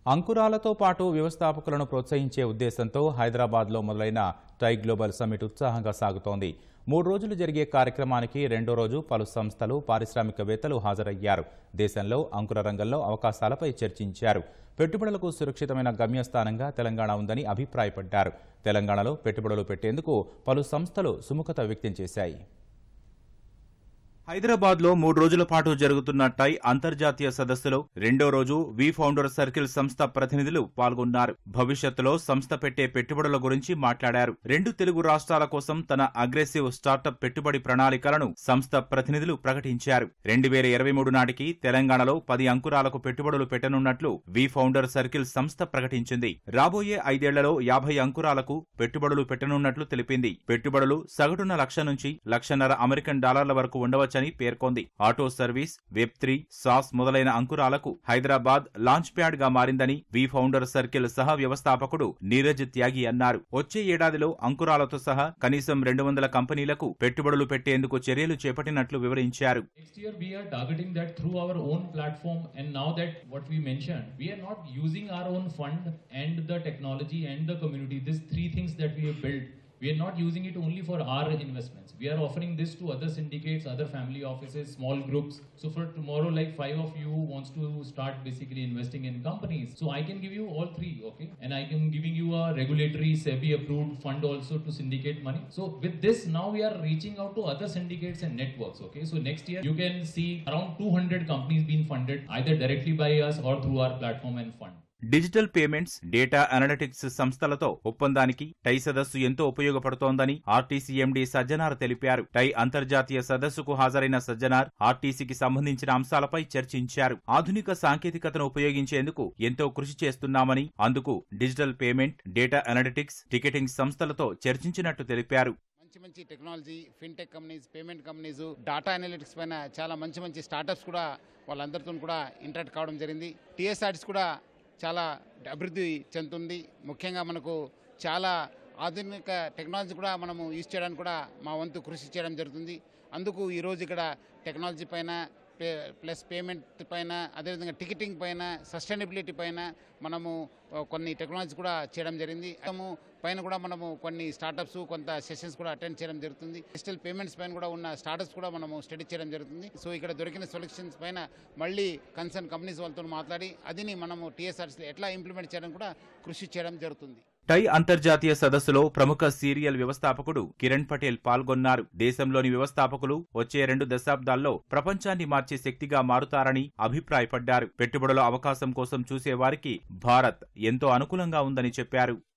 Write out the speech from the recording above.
అంకురాలతో పాటు వ్యవస్థాపకులను ప్రోత్సహించే ఉద్దేశంతో హైదరాబాద్లో మొదలైన టై గ్లోబల్ సమ్మిట్ ఉత్సాహంగా సాగుతోంది మూడు రోజులు జరిగే కార్యక్రమానికి రెండో రోజు పలు సంస్థలు పారిశ్రామికవేత్తలు హాజరయ్యారు దేశంలో అంకుర రంగంలో అవకాశాలపై చర్చించారు పెట్టుబడులకు సురక్షితమైన గమ్యస్థానంగా తెలంగాణ ఉందని అభిప్రాయపడ్డారు తెలంగాణలో పెట్టుబడులు పెట్టేందుకు పలు సంస్థలు సుముఖత వ్యక్తం చేశాయి హైదరాబాద్ లో మూడు రోజుల పాటు జరుగుతున్న టై అంతర్జాతీయ సదస్సులో రెండో రోజు వి ఫౌండర్ సర్కిల్ సంస్థ ప్రతినిధులు పాల్గొన్నారు భవిష్యత్తులో సంస్థ పెట్టే పెట్టుబడుల గురించి మాట్లాడారు రెండు తెలుగు రాష్ట్రాల కోసం తన అగ్రెసివ్ స్టార్టప్ పెట్టుబడి ప్రణాళికలను సంస్థ ప్రతినిధులు ప్రకటించారు రెండు వేల ఇరవై మూడు నాటికి తెలంగాణలో పది అంకురాలకు పెట్టుబడులు పెట్టనున్నట్లు వి ఫౌండర్ సర్కిల్ సంస్థ ప్రకటించింది రాబోయే ఐదేళ్లలో యాభై అంకురాలకు పెట్టుబడులు పెట్టనున్నట్లు తెలిపింది పెట్టుబడులు సగటున లక్ష నుంచి లక్షన్నర అమెరికన్ డాలర్ల వరకు ఉండవచ్చని పేర్కొంది auto service web three SaaS మొదలైన అంకురాలకు హైదరాబాద్ లాంచ్ ప్యాడ్ గా మారిందని వి ఫౌండర్ సర్కిల్ సహ వ్యవస్థాపకుడు నీరజ్ త్యాగి అన్నారు వచ్చే ఏడాదిలో అంకురాలతో సహా కనీసం రెండు వందల కంపెనీలకు పెట్టుబడులు పెట్టేందుకు చర్యలు చేపట్టినట్లు వివరించారు Next year, we are targeting that through our own platform, and now that what we mentioned, we are not using our own fund and the technology and the community. These three things that we have built, we are not using it only for our investments. We are offering this to other syndicates, other family offices, small groups. So for tomorrow, like five of you wants to start basically investing in companies. So I can give you all three, okay? And I am giving you a regulatory SEBI approved fund also to syndicate money. So with this, now we are reaching out to other syndicates and networks, okay? So next year, you can see around 200 companies being funded either directly by us or through our platform and fund. Digital payments data analytics సంస్థలతో ఒప్పందానికి టై సదస్సు ఎంతో ఉపయోగపడుతోందని RTC MD Sajjanar తెలిపారు టై అంతర్జాతీయ సదస్సుకు హాజరైన సజ్జనార్ ఆర్టీసీకి సంబంధించిన అంశాలపై చర్చించారు ఆధునిక సాంకేతికతను ఉపయోగించేందుకు ఎంతో కృషి చేస్తున్నామని అందుకు digital payment data analytics ticketing సంస్థలతో చర్చించినట్టు తెలిపారు మంచి మంచి technology fintech companies payment companies data analytics పైన చాలా మంచి మంచి స్టార్టప్స్ కూడా వాళ్ళందరితో కూడా ఇంటరాక్ట్ కావడం జరిగింది టీఎస్ఆర్టీస్ కూడా చాలా అభివృద్ధి చెందుతుంది ముఖ్యంగా మనకు చాలా ఆధునిక టెక్నాలజీ కూడా మనము యూజ్ చేయడానికి కూడా మా వంతు కృషి చేయడం జరుగుతుంది అందుకు ఈరోజు ఇక్కడ టెక్నాలజీ పైన పే- ప్లస్ పేమెంట్ పైన అదేవిధంగా టికెటింగ్ పైన సస్టైనబిలిటీ పైన మనము ఆ, కొన్ని టెక్నాలజీ కూడా చేయడం జరిగింది మనము పైన కూడా మనము కొన్ని స్టార్టప్స్ కొంత సెషన్స్ కూడా అటెండ్ చేయడం జరుగుతుంది డిజిటల్ పేమెంట్స్ పైన కూడా ఉన్న స్టార్టప్స్ కూడా మనము స్టడీ చేయడం జరుగుతుంది సో ఇక్కడ దొరికిన సొల్యూషన్స్ పైన మళ్ళీ కన్సర్న్ కంపెనీస్ వాళ్ళతో మాట్లాడి అదిని మనము టీఎస్ఆర్సీలో ఎట్లా ఇంప్లిమెంట్ చేయడం కూడా కృషి చేయడం జరుగుతుంది టై అంతర్జాతీయ సదస్సులో ప్రముఖ సీరియల్ వ్యవస్థాపకుడు కిరణ్ పటేల్ పాల్గొన్నారు దేశంలోని వ్యవస్థాపకులు వచ్చే రెండు దశాబ్దాల్లో ప్రపంచాన్ని మార్చే శక్తిగా మారుతారని అభిప్రాయపడ్డారు పెట్టుబడుల అవకాశం కోసం చూసే వారికి భారత్ ఎంతో అనుకూలంగా ఉందని చెప్పారు